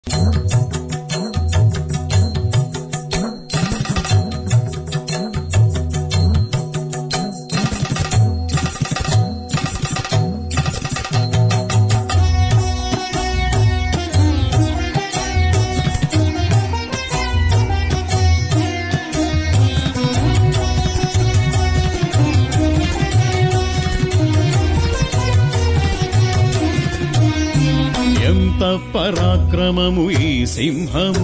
ఎంత పరాక్రమము ఈ సింహము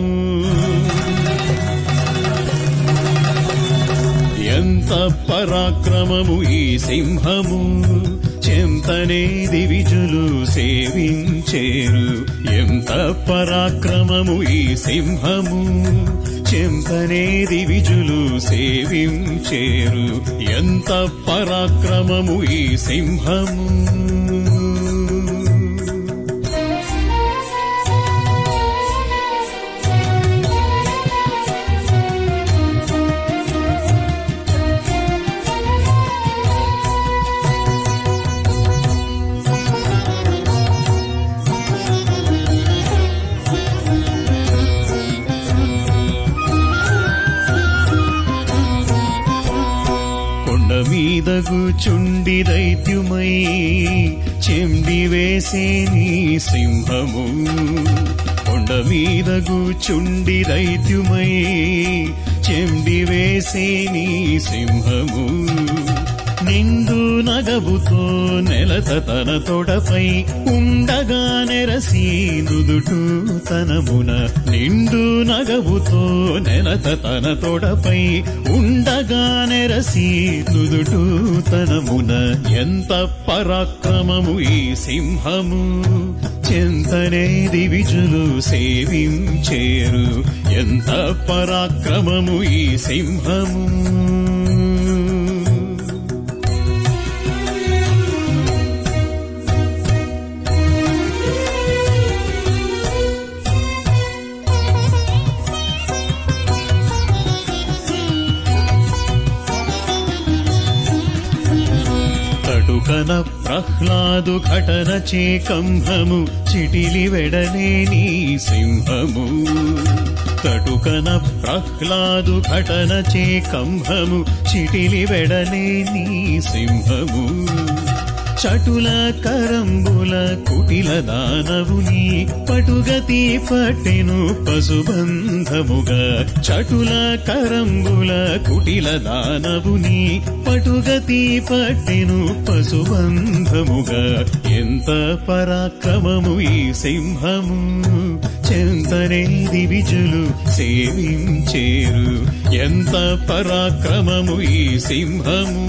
ఎంత పరాక్రమము ఈ సింహము చెంతనే దివిజులు సేవించేరు ఎంత పరాక్రమము ఈ సింహము చెంతనే దివిజులు సేవించేరు ఎంత పరాక్రమము ఈ సింహము కొండ మీద కూచుండి దైత్యుమై చెండి వేసే నీ సింహము కొండ మీద కూచుండి దైత్యుమై చెండి వేసే నీ సింహము నిండు నగబుతో నెలత తన తొడపై ఉండగా నెరసి నుదుటు తనమున నిండు నగబుతో నెలత తన తొడపై ఉండగా నెరసి నుదుటు తనమున ఎంత పరాక్రమము ఈ సింహము చెంతనే దివిజులు సేవించేరు ఎంత పరాక్రమము ఈ సింహము తటుకన ప్రహ్లాదు ఘటన చే కంభము చిటిలి వెడనే నీ సింహము తటుకన ప్రహ్లాదు ఘటన చే కంభము చిటిలి వెడనే నీ సింహము చటుల కరంబుల కుటిల దానవుని పటుగతి పట్టెను పశుబంధముగా చటుల కరంబుల కుటిల దానవుని పటుగతి పట్టెను పశుబంధముగా ఎంత పరాక్రమము ఈ సింహము చెంతనే దివిజులు సేవించేరు ఎంత పరాక్రమము ఈ సింహము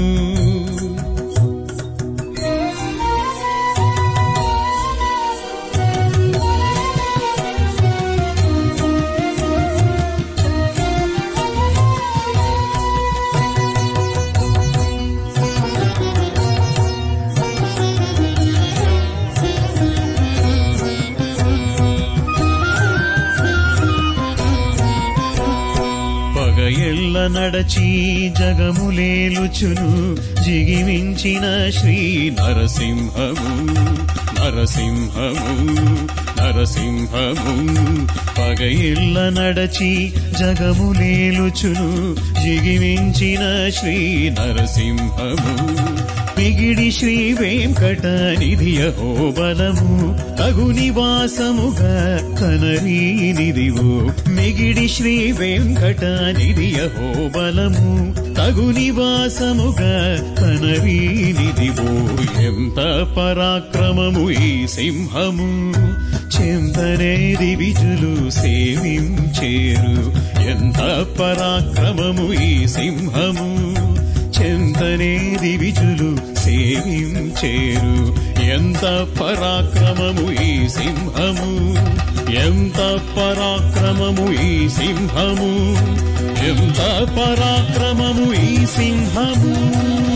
పగయెల్ల నడచి జగములేలుచును జిగిమించిన శ్రీ నరసింహము నరసింహము నరసింహము పగయిల్ల నడచి జగములేలుచును జిగిమించిన శ్రీ నరసింహము మిగిడి శ్రీ వెంకట నిధియ బలము తగు నివాసముగా కనరీ నిధివు మిగిడి శ్రీ వెంకట నిధియ బలము తగు నివాసముగా కనరీ నిధివు ఎంత పరాక్రమము ఈ సింహము చెందనే దివిజులు సేవించేరు ఎంత పరాక్రమము ఈ సింహము చెంతనే దివిజులు సేవించేరు ఎంత పరాక్రమము ఈ సింహము ఎంత పరాక్రమము ఈ సింహము ఎంత పరాక్రమము ఈ సింహము